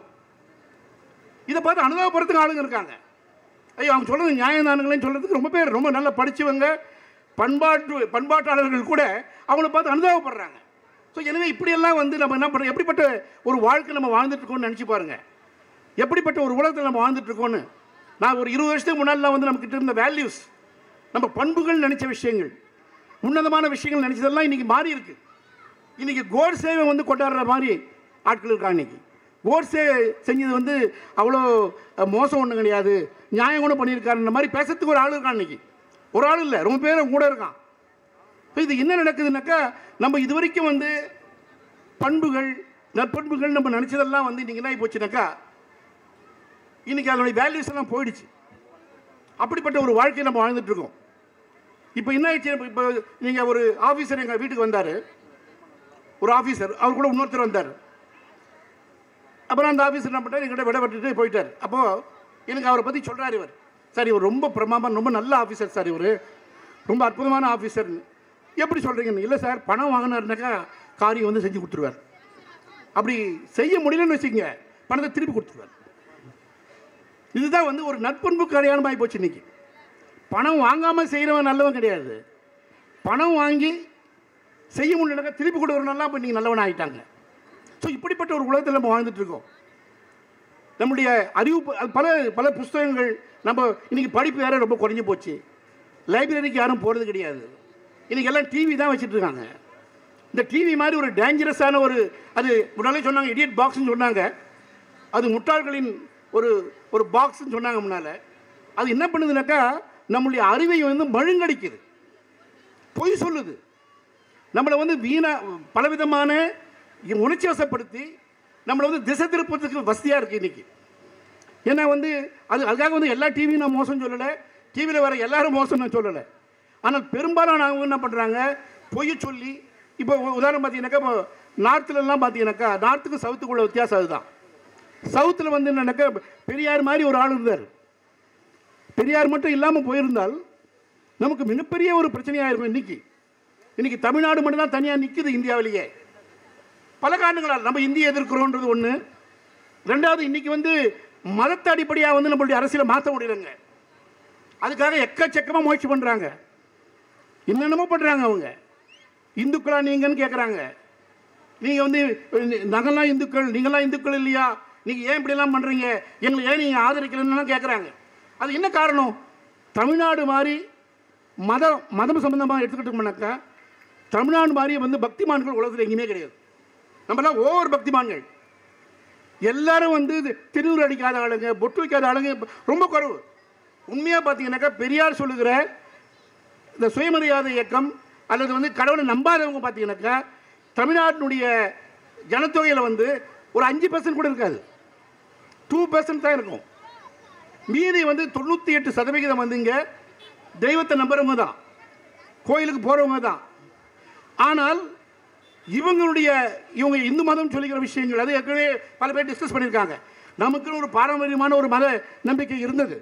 இதை பார்த்து அனுபவப்படுறதுக்கு ஆளுங்க இருக்காங்க ஐயோ அவங்க சொல்கிறது நியாயந்தானுங்களேன்னு சொல்கிறதுக்கு ரொம்ப பேர் ரொம்ப நல்லா படித்தவங்க பண்பாட்டு பண்பாட்டாளர்கள் கூட அவங்கள பார்த்து அனுபவப்படுறாங்க ஸோ எனவே இப்படியெல்லாம் வந்து நம்ம என்ன பண்ணுறோம் எப்படிப்பட்ட ஒரு வாழ்க்கை நம்ம வாழ்ந்துட்டு இருக்கோம்னு நினச்சி பாருங்க எப்படிப்பட்ட ஒரு உலகத்தில் நம்ம வாழ்ந்துட்டு இருக்கோம்னு நான் ஒரு இருபது வருஷத்துக்கு முன்னாடிலாம் வந்து நம்மக்கிட்ட இருந்த வேல்யூஸ் நம்ம பண்புகள் நினச்ச விஷயங்கள் உன்னதமான விஷயங்கள் நினச்சதெல்லாம் இன்றைக்கி மாறி இருக்கு இன்றைக்கி கோட் சேவை வந்து கொண்டாடுற மாதிரி ஆட்கள் இருக்காங்க இன்னைக்கு கோட்ஸே செஞ்சது வந்து அவ்வளோ அஹ், மோசம் ஒன்றும் கிடையாது நியாயம் கூட பண்ணியிருக்காருன்ற மாதிரி பேசுறதுக்கு ஒரு ஆள் இருக்கான் இன்னைக்கு ஒரு ஆள் இல்லை ரொம்ப பேர் கூட இருக்கான் இப்போ இது என்ன நடக்குதுனாக்கா நம்ம இது வரைக்கும் வந்து பண்புகள் நற்பண்புகள் நம்ம நினச்சதெல்லாம் வந்து இன்றைக்கி என்ன ஆகி போச்சுனாக்கா இன்றைக்கி அதனுடைய வேல்யூஸ் எல்லாம் போயிடுச்சு அப்படிப்பட்ட ஒரு வாழ்க்கையை நம்ம வாழ்ந்துட்டு இருக்கோம் இப்போ என்ன ஆயிடுச்சு இப்போ நீங்கள் ஒரு ஆஃபீஸர் எங்கள் வீட்டுக்கு வந்தார் ஒரு ஆஃபீஸர் அவர் கூட இன்னொருத்தர் வந்தார் அப்புறம் அந்த ஆஃபீஸர் என்ன பண்ணிட்டார் எங்கிட்ட விட விட்டுட்டு போயிட்டார் அப்போது எனக்கு அவரை பற்றி சொல்கிறார் இவர் சார் இவர் ரொம்ப பிரமாதம் ரொம்ப நல்ல ஆஃபீஸர் சார் இவர் ரொம்ப அற்புதமான ஆஃபீஸர்னு எப்படி சொல்கிறீங்கன்னு இல்லை சார் பணம் வாங்கினாருனாக்கா காரியம் வந்து செஞ்சு கொடுத்துருவார் அப்படி செய்ய முடியலன்னு வச்சுக்கங்க பணத்தை திருப்பி கொடுத்துருவார் இதுதான் வந்து ஒரு நட்பண்புக்கு அடையாளமாகி போச்சு இன்னைக்கு பணம் வாங்காமல் செய்கிறவன் நல்லவன் கிடையாது பணம் வாங்கி செய்ய முடியலனாக்கா திருப்பி கொடுக்குறவனெல்லாம் இப்போ நீங்கள் நல்லவன் ஆகிட்டாங்க ஸோ இப்படிப்பட்ட ஒரு உலகத்தில் நம்ம வாழ்ந்துட்டு இருக்கோம் நம்முடைய அறிவு ப- அது பல பல புஸ்தகங்கள் நம்ம இன்னைக்கு படிப்பு வேற ரொம்ப குறைஞ்சி போச்சு லைப்ரரிக்கு யாரும் போகிறது கிடையாது இன்னைக்கு எல்லாம் டிவி தான் வச்சுட்டு இருக்காங்க இந்த டிவி மாதிரி ஒரு டேஞ்சரஸான ஒரு அது முன்னாலே சொன்னாங்க இடியட் பாக்ஸ்னு சொன்னாங்க அது முட்டாள்களின் ஒரு ஒரு பாக்ஸ்னு சொன்னாங்க முன்னால் அது என்ன பண்ணுதுனாக்கா நம்மளுடைய அறிவை வந்து மழுங்கடிக்குது பொய் சொல்லுது நம்மளை வந்து வீணா பலவிதமான உணர்ச்சி வசப்படுத்தி நம்மளை வந்து திசை திருப்பத்துக்கு வசதியாக இருக்குது இன்னைக்கு ஏன்னா வந்து அது அதுக்காக வந்து எல்லா டிவியும் நான் மோசம் சொல்லலை டிவியில் வர எல்லாரும் மோசம் நான் சொல்லலை ஆனால் பெரும்பாலான அவங்க என்ன பண்ணுறாங்க பொய் சொல்லி இப்போ உ- உதாரணம் பார்த்தீங்கன்னாக்கா இப்போ நார்த்துலலாம் பார்த்தீங்கன்னாக்கா நார்த்துக்கும் சவுத்துக்குள்ள வித்தியாசம் அதுதான் சவுத்தில் வந்து என்னன்னாக்கா பெரியார் மாதிரி ஒரு ஆள் இருந்தார் பெரியார் மட்டும் இல்லாமல் போயிருந்தால் நமக்கு மிகப்பெரிய ஒரு பிரச்சனையாக இருக்கும் இன்னைக்கு இன்னைக்கு தமிழ்நாடு மட்டும்தான் தனியாக நிற்குது இந்தியாவிலேயே பல காரணங்களால் நம்ம இந்திய எதிர்க்கிறோன்றது ஒன்று ரெண்டாவது இன்னைக்கு வந்து மதத்தை அடிப்படையாக வந்து நம்மளுடைய அரசியலை மாற்ற முடியலங்க அதுக்காக எக்கச்சக்கமாக முயற்சி பண்ணுறாங்க என்னென்னமோ பண்ணுறாங்க அவங்க இந்துக்களா நீங்கன்னு கேட்குறாங்க நீங்கள் வந்து நாங்கள்லாம் இந்துக்கள் நீங்களாம் இந்துக்கள் இல்லையா நீங்கள் ஏன் இப்படிலாம் பண்ணுறீங்க எங்களை ஏன் நீங்கள் ஆதரிக்கலன்னு கேட்குறாங்க அது என்ன காரணம் தமிழ்நாடு மாதிரி மதம் மதம் சம்பந்தமாக எடுத்துக்கிட்டோம்னாக்கா தமிழ்நாடு மாதிரி வந்து பக்திமான்கள் உலகத்தில் எங்கேயுமே கிடையாது நம்மலாம் ஓவர் பக்திமான்கள் எல்லாரும் வந்து இது திருநூறு அடிக்காத ஆளுங்க பொட்டு வைக்காத ஆளுங்க ரொம்ப குறைவு உண்மையாக பார்த்தீங்கன்னாக்கா பெரியார் சொல்லுகிற இந்த சுயமரியாதை இயக்கம் அல்லது வந்து கடவுளை நம்பாதவங்க பார்த்தீங்கன்னாக்கா தமிழ்நாட்டினுடைய ஜனத்தொகையில் வந்து ஒரு அஞ்சு பர்சன்ட் கூட இருக்காது டூ பர்சன்ட் தான் இருக்கும் மீதி வந்து தொண்ணூற்றி எட்டு சதவிகிதம் வந்து இங்கே தெய்வத்தை நம்புறவங்க தான் கோயிலுக்கு போகிறவங்க தான் ஆனால் இவங்களுடைய இவங்க இந்து மதம் சொல்லிக்கிற விஷயங்கள் அது ஏற்கனவே பல பேர் டிஸ்கஸ் பண்ணியிருக்காங்க நமக்குன்னு ஒரு பாரம்பரியமான ஒரு மத நம்பிக்கை இருந்தது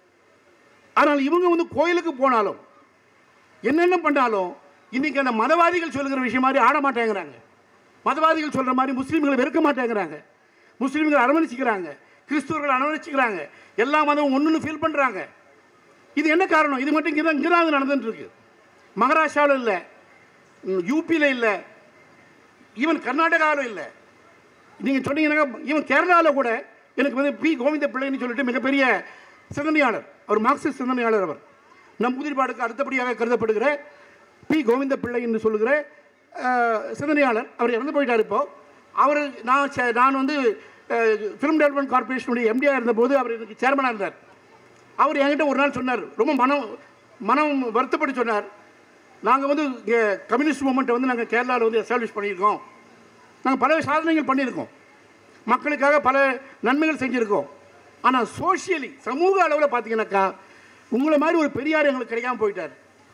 ஆனால் இவங்க வந்து கோயிலுக்கு போனாலும் என்னென்ன பண்ணாலும் இன்னைக்கு அந்த மதவாதிகள் சொல்லுகிற விஷயம் மாதிரி ஆட மாட்டேங்கிறாங்க மதவாதிகள் சொல்கிற மாதிரி முஸ்லீம்களை வெறுக்க மாட்டேங்கிறாங்க முஸ்லீம்களை அரவணைச்சிக்கிறாங்க கிறிஸ்துவர்கள் அனுமதிச்சுக்கிறாங்க எல்லா மதமும் ஒன்றுன்னு ஃபீல் பண்ணுறாங்க இது என்ன காரணம் இது மட்டும் இங்கே தான் இங்கே தான் அது நடந்துட்டு இருக்கு மகாராஷ்டிராவில் இல்லை யூபியில் இல்லை ஈவன் கர்நாடகாவில் இல்லை நீங்கள் சொன்னீங்கன்னா ஈவன் கேரளாவில் கூட எனக்கு வந்து பி கோவிந்த பிள்ளைன்னு சொல்லிட்டு மிகப்பெரிய சிந்தனையாளர் அவர் மார்க்சிஸ்ட் சிந்தனையாளர் அவர் நம் உதிர்பாடுக்கு அடுத்தபடியாக கருதப்படுகிற பி கோவிந்த பிள்ளை என்று சொல்லுகிற அஹ், சிந்தனையாளர் அவர் இறந்து போயிட்டார் இப்போ அவர் நான் சே- நான் வந்து ஃபிலிம் டெவலப்மெண்ட் கார்பரேஷனுடைய எம்டியாக இருந்தபோது அவர் எனக்கு சேர்மனாக இருந்தார் அவர் என்கிட்ட ஒரு நாள் சொன்னார் ரொம்ப மனம் மனம் வருத்தப்பட்டு சொன்னார் நாங்கள் வந்து இங்கே கம்யூனிஸ்ட் மூமெண்ட்டை வந்து நாங்கள் கேரளாவில் வந்து எஸ்டாப்ளிஷ் பண்ணியிருக்கோம் நாங்கள் பல சாதனைகள் பண்ணியிருக்கோம் மக்களுக்காக பல நன்மைகள் செஞ்சுருக்கோம் ஆனால் சோஷியலி சமூக அளவில் பார்த்தீங்கன்னாக்கா உங்களை மாதிரி ஒரு பெரியார் எங்களுக்கு கிடைக்காம போயிட்டார்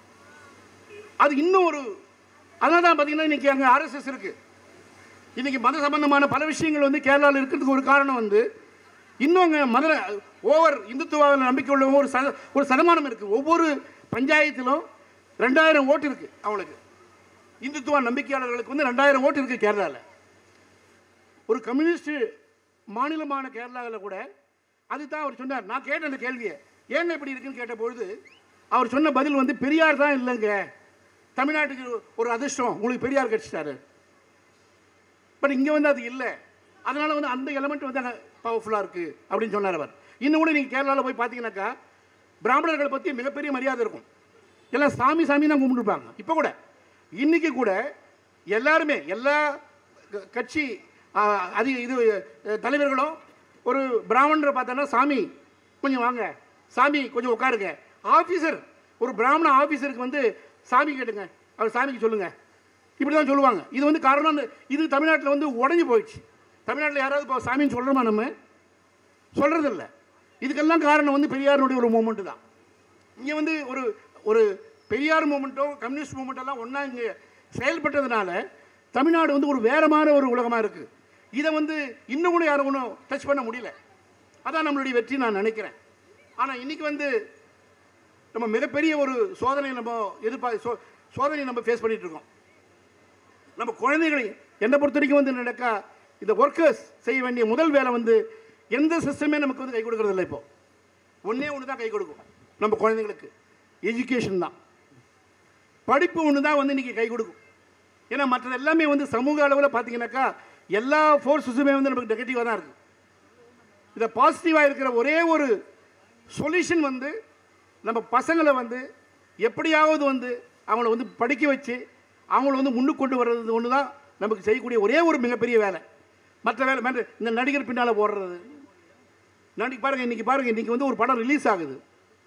அது இன்னும் ஒரு அதனால தான் பார்த்தீங்கன்னா இன்றைக்கி அங்கே ஆர்எஸ்எஸ் இருக்குது இன்றைக்கி மத சம்பந்தமான பல விஷயங்கள் வந்து கேரளாவில் இருக்கிறதுக்கு ஒரு காரணம் வந்து இன்னும் அங்கே மத ஓவர் இந்துத்துவ நம்பிக்கை உள்ளவங்க ஒரு சத ஒரு சதமானம் இருக்குது ஒவ்வொரு பஞ்சாயத்திலும் ரெண்டாயிரம் ஓட்டு இருக்குது அவங்களுக்கு இந்துத்துவ நம்பிக்கையாளர்களுக்கு வந்து ரெண்டாயிரம் ஓட்டு இருக்குது கேரளாவில் ஒரு கம்யூனிஸ்ட் மாநிலமான கேரளாவில் கூட அதுதான் அவர் சொன்னார் நான் கேட்ட அந்த கேள்வியை ஏங்க இப்படி இருக்குன்னு கேட்ட பொழுது அவர் சொன்ன பதில் வந்து பெரியார் தான் இல்லைங்க தமிழ்நாட்டுக்கு ஒரு அதிர்ஷ்டம் உங்களுக்கு பெரியார் கிடச்சிட்டாரு பட் இங்கே வந்து அது இல்லை அதனால் வந்து அந்த எலமெண்ட் வந்து அங்கே பவர்ஃபுல்லாக இருக்குது அப்படின்னு சொன்னார் அவர் இன்னும் கூட நீங்கள் கேரளாவில் போய் பார்த்தீங்கன்னாக்கா பிராமணர்களை பற்றி மிகப்பெரிய மரியாதை இருக்கும் எல்லாம் சாமி சாமி தான் கும்பிட்டுருப்பாங்க இப்போ கூட இன்றைக்கி கூட எல்லாருமே எல்லா க- கட்சி ஆ, அது இது அஹ், தலைவர்களும் ஒரு பிராமணரை பார்த்தோன்னா சாமி கொஞ்சம் வாங்க சாமி கொஞ்சம் உட்காருங்க ஆஃபீஸர் ஒரு பிராமண ஆஃபீஸருக்கு வந்து சாமி கேட்டுங்க அவர் சாமிக்கு சொல்லுங்கள் இப்படி தான் சொல்லுவாங்க இது வந்து காரணம் அந்த இது தமிழ்நாட்டில் வந்து உடஞ்சி போயிடுச்சு தமிழ்நாட்டில் யாராவது இப்போ சாமின்னு சொல்கிறோமா நம்ம சொல்கிறதில்ல இதுக்கெல்லாம் காரணம் வந்து பெரியாருடைய ஒரு மூமெண்ட்டு தான் இங்கே வந்து ஒரு ஒரு பெரியார் மூமெண்ட்டோ கம்யூனிஸ்ட் மூமெண்ட்டெல்லாம் ஒன்றா இங்கே செயல்பட்டதுனால தமிழ்நாடு வந்து ஒரு வேறமான ஒரு உலகமாக இருக்குது இதை வந்து இன்னும் கூட யாரும் ஒன்றும் டச் பண்ண முடியல அதான் நம்மளுடைய வெற்றி நான் நினைக்கிறேன் ஆனால் இன்றைக்கி வந்து நம்ம மிகப்பெரிய ஒரு சோதனை நம்ம எதிர்பார்க்க சோ சோதனையை நம்ம ஃபேஸ் பண்ணிட்டு இருக்கோம் நம்ம குழந்தைகளை என்னை பொறுத்த வரைக்கும் வந்து நடக்கா இந்த ஒர்க்கர்ஸ் செய்ய வேண்டிய முதல் வேலை வந்து எந்த சிஸ்டமே நமக்கு வந்து கை கொடுக்கறது இல்லை இப்போ ஒன்றே ஒன்று தான் கை கொடுக்கும் நம்ம குழந்தைங்களுக்கு எஜுகேஷன் தான் படிப்பு ஒன்று தான் வந்து இன்றைக்கி கை கொடுக்கும் ஏன்னா மற்றது எல்லாமே வந்து சமூக அளவில் பார்த்தீங்கன்னாக்கா எல்லா ஃபோர்ஸஸுமே வந்து நமக்கு நெகட்டிவாக தான் இருக்குது இதை பாசிட்டிவாக இருக்கிற ஒரே ஒரு சொல்யூஷன் வந்து நம்ம பசங்களை வந்து எப்படியாவது வந்து அவங்கள வந்து படிக்க வச்சு அவங்கள வந்து முன்னுக்கு கொண்டு வர்றது ஒன்று தான் நமக்கு செய்யக்கூடிய ஒரே ஒரு மிகப்பெரிய வேலை மற்ற வேலை மற்ற இந்த நடிகர் பின்னால் போடுறது நாளைக்கு பாருங்கள் இன்றைக்கி பாருங்கள் இன்றைக்கி வந்து ஒரு படம் ரிலீஸ் ஆகுது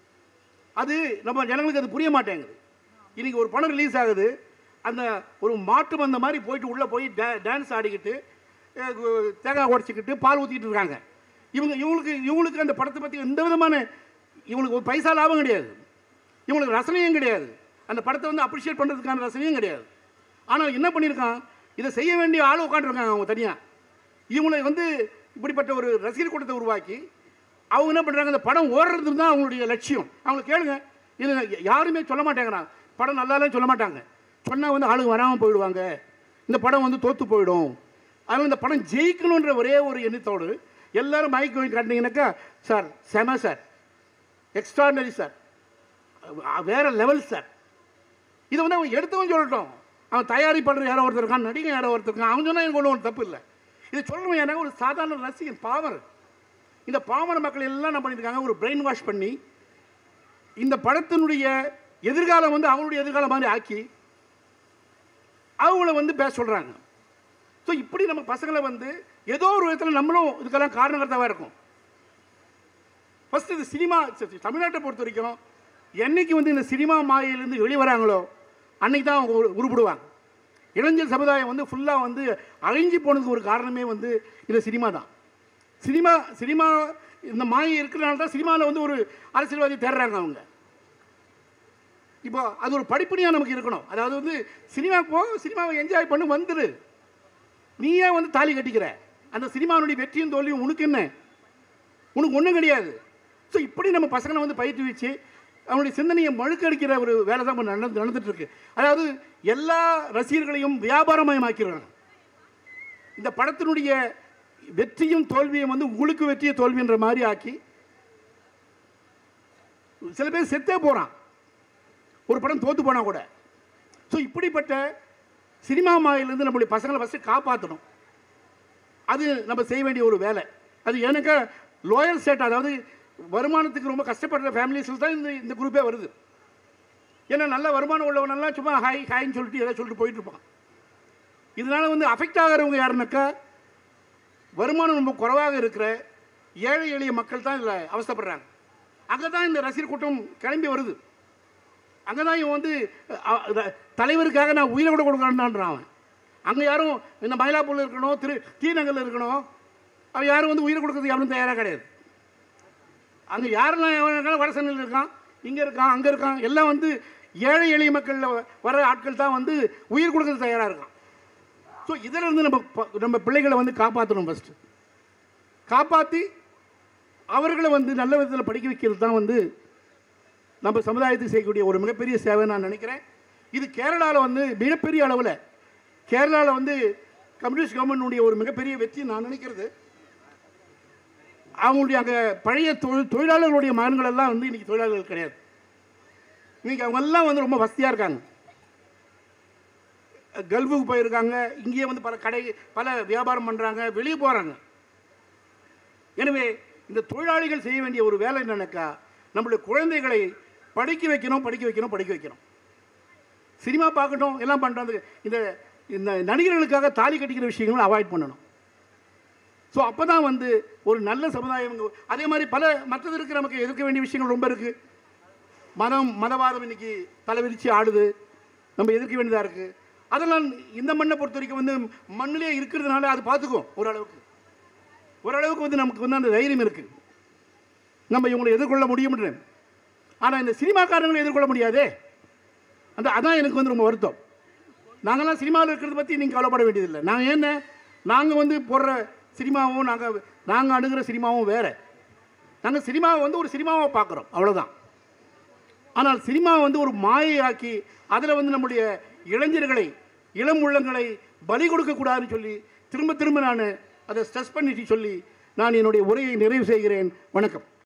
அது நம்ம ஜனங்களுக்கு அது புரிய மாட்டேங்குது இன்றைக்கி ஒரு படம் ரிலீஸ் ஆகுது அந்த ஒரு மாட்டு வந்த மாதிரி போயிட்டு உள்ளே போய் டே டான்ஸ் ஆடிக்கிட்டு அஹ், கு- தேங்காய் உடச்சிக்கிட்டு பால் ஊற்றிக்கிட்டு இருக்காங்க இவங்க இவங்களுக்கு இவங்களுக்கு அந்த படத்தை பற்றி எந்த விதமான இவங்களுக்கு ஒரு பைசா லாபம் கிடையாது இவங்களுக்கு ரசனையும் கிடையாது அந்த படத்தை வந்து அப்ரிஷியேட் பண்ணுறதுக்கான ரசனையும் கிடையாது ஆனால் என்ன பண்ணியிருக்கான் இதை செய்ய வேண்டிய ஆள் உட்காந்துருக்காங்க அவங்க தனியாக இவங்களை வந்து இப்படிப்பட்ட ஒரு ரசிகர் கூட்டத்தை உருவாக்கி அவங்க என்ன பண்ணுறாங்க அந்த படம் ஓடுறது தான் அவங்களுடைய லட்சியம் அவங்களை கேளுங்க இது யாருமே சொல்ல மாட்டேங்கிறாங்க படம் நல்லாலே சொல்ல மாட்டாங்க சொன்னால் வந்து ஆளுங்க வராமல் போயிடுவாங்க இந்த படம் வந்து தோற்று போயிடும் அதனால் இந்த படம் ஜெயிக்கணுன்ற ஒரே ஒரு எண்ணத்தோடு எல்லாரும் மைக் வாங்கி காட்டினீங்கன்னாக்கா சார் செம சார் எக்ஸ்ட்ராடனரி சார் வேற லெவல் சார் இதை வந்து அவன் எடுத்தவன் சொல்லட்டும் அவன் தயாரிப்பாளர் யாரோ ஒருத்தர் இருக்கான் நடிகை யாரோ ஒருத்தர் இருக்கான் அவன் சொன்னால் எனக்கு ஒன்றும் தப்பு இல்லை இதை சொல்கிறவன் எனக்கு ஒரு சாதாரண ரசிகன் பாமர் இந்த பாமர மக்கள் எல்லாம் என்ன பண்ணியிருக்காங்க ஒரு பிரெயின் வாஷ் பண்ணி இந்த படத்தினுடைய எதிர்காலம் வந்து அவங்களுடைய எதிர்காலம் மாதிரி ஆக்கி அவங்கள வந்து பேச சொல்கிறாங்க ஸோ இப்படி நம்ம பசங்களை வந்து ஏதோ ஒரு விதத்தில் நம்மளும் இதுக்கெல்லாம் காரணகர்த்தாவாக இருக்கும் ஃபஸ்ட்டு இது சினிமா சரி, தமிழ்நாட்டை பொறுத்த வரைக்கும் என்னைக்கு வந்து இந்த சினிமா மாயிலிருந்து வெளிவராங்களோ அன்னைக்கு தான் அவங்க உரு- உருப்படுவாங்க இளைஞர் சமுதாயம் வந்து ஃபுல்லாக வந்து அழிஞ்சு போனதுக்கு ஒரு காரணமே வந்து இந்த சினிமா தான் சினிமா சினிமா இந்த மாயை இருக்கிறனால தான் சினிமாவில் வந்து ஒரு அரசியல்வாதி தேடுறாங்க அவங்க இப்போ அது ஒரு படிப்படியாக நமக்கு இருக்கணும் அதாவது வந்து சினிமா போ சினிமாவை என்ஜாய் பண்ணி வந்துரு நீ ஏன் வந்து தாலி கட்டிக்கிற அந்த சினிமாவுடைய வெற்றியும் தோல்வியும் உனக்கு என்ன உனக்கு ஒன்றும் கிடையாது ஸோ இப்படி நம்ம பசங்களை வந்து பயிற்றுவிச்சு அவனுடைய சிந்தனையை மழுக்கடிக்கிற ஒரு வேலை தான் இப்ப நடந்து நடந்துட்டு இருக்கு அதாவது எல்லா ரசிகர்களையும் வியாபாரமயமாக்கிறாங்க இந்த படத்தினுடைய வெற்றியும் தோல்வியும் வந்து உங்களுக்கு வெற்றியை தோல்வின்ற மாதிரி ஆக்கி சில பேர் செத்தே போகிறான் ஒரு படம் தோத்து போனால் கூட ஸோ இப்படிப்பட்ட சினிமா மாயிலிருந்து நம்மளுடைய பசங்களை ஃபஸ்ட்டு காப்பாற்றணும் அது நம்ம செய்ய வேண்டிய ஒரு வேலை அது எனக்கு லோயல் ஸ்டேட் அதாவது வருமானத்துக்கு ரொம்ப கஷ்டப்படுற ஃபேமிலிஸில் தான் இந்த இந்த குரூப்பே வருது ஏன்னா நல்ல வருமானம் உள்ளவனெல்லாம் சும்மா ஹாய் ஹாய்ன்னு சொல்லிட்டு ஏதாவது சொல்லிட்டு போயிட்டு இருப்பான் இதனால் வந்து அஃபெக்ட் ஆகிறவங்க யாருனாக்கா வருமானம் ரொம்ப குறைவாக இருக்கிற ஏழை எளிய மக்கள் தான் இதில் அவஸ்தைப்படுறாங்க அங்கே தான் இந்த ரசிகர் கூட்டம் கிளம்பி வருது அங்கே தான் இவன் வந்து அ, அ, தலைவருக்காக நான் உயிரை கூட கொடுக்குறேன்டான்றான் அவன் அங்கே யாரும் இந்த மயிலாப்பூரில் இருக்கணும் திரு தீநகரில் இருக்கணும் அவன் யாரும் வந்து உயிரை கொடுக்கறதுக்கு யாரும் தயாராக கிடையாது அங்கே யாரெல்லாம் எவன் இருக்கானோ வட சென்னையில் இருக்கான் இங்கே இருக்கான் அங்கே இருக்கான் எல்லாம் வந்து ஏழை எளிய மக்களில் வர ஆட்கள் தான் வந்து உயிர் கொடுக்கறதுக்கு தயாராக இருக்கான் ஸோ இதில் இருந்து நம்ம ப- நம்ம பிள்ளைகளை வந்து காப்பாற்றணும் ஃபஸ்ட்டு காப்பாற்றி அவர்களை வந்து நல்ல விதத்தில் படிக்க வைக்கிறது தான் வந்து நம்ம சமுதாயத்துக்கு செய்யக்கூடிய ஒரு மிகப்பெரிய சேவை நான் நினைக்கிறேன் இது கேரளாவில் வந்து மிகப்பெரிய அளவில் கேரளாவில் வந்து கம்யூனிஸ்ட் கவர்மெண்ட்டுடைய ஒரு மிகப்பெரிய வெற்றி நான் நினைக்கிறது அவங்களுடைய அங்கே பழைய தொழில் தொழிலாளர்களுடைய மகன்கள் எல்லாம் வந்து இன்றைக்கி தொழிலாளர்கள் கிடையாது இன்னைக்கு அவங்க எல்லாம் வந்து ரொம்ப வசதியாக இருக்காங்க கல்ஃபுக்கு போயிருக்காங்க இங்கேயே வந்து பல கடை பல வியாபாரம் பண்ணுறாங்க வெளியே போகிறாங்க எனவே இந்த தொழிலாளிகள் செய்ய வேண்டிய ஒரு வேலை என்னன்னாக்கா நம்மளுடைய குழந்தைகளை படிக்க வைக்கணும் படிக்க வைக்கணும் படிக்க வைக்கணும் சினிமா பார்க்கட்டும் எல்லாம் பண்ணுறது இந்த இந்த நடிகர்களுக்காக தாலி கட்டிக்கிற விஷயங்களை அவாய்ட் பண்ணணும் ஸோ அப்போ தான் வந்து ஒரு நல்ல சமுதாயம் இங்க- அதே மாதிரி பல மற்றது இருக்கு நமக்கு எதிர்க்க வேண்டிய விஷயங்கள் ரொம்ப இருக்குது மதம் மதவாதம் இன்னைக்கு தலைவிரிச்சு ஆடுது நம்ம எதிர்க்க வேண்டியதாக இருக்குது அதெல்லாம் இந்த மண்ணை பொறுத்த வரைக்கும் வந்து மண்ணிலே இருக்கிறதுனால அது பார்த்துக்கும் ஓரளவுக்கு ஓரளவுக்கு வந்து நமக்கு வந்து அந்த தைரியம் இருக்குது நம்ம இவங்களை எதிர்கொள்ள முடியும்னு ஆனால் இந்த சினிமாக்காரங்களை எதிர்கொள்ள முடியாதே அந்த அதான் எனக்கு வந்து ரொம்ப வருத்தம் நாங்கள்லாம் சினிமாவில் இருக்கிறத பற்றி நீங்கள் கவலைப்பட வேண்டியதில்லை நாங்கள் என்ன நாங்கள் வந்து போடுற சினிமாவும் நாங்கள் நாங்கள் அணுகிற சினிமாவும் வேறு நாங்கள் சினிமாவை வந்து ஒரு சினிமாவை பார்க்குறோம் அவ்வளோதான் ஆனால் சினிமா வந்து ஒரு மாயையாக்கி அதில் வந்து நம்முடைய இளைஞர்களை இளம் உள்ளங்களை பலி கொடுக்கக்கூடாதுன்னு சொல்லி திரும்ப திரும்ப நான் அதை ஸ்ட்ரெஸ் பண்ணிட்டு சொல்லி நான் என்னுடைய உரையை நிறைவு செய்கிறேன் வணக்கம்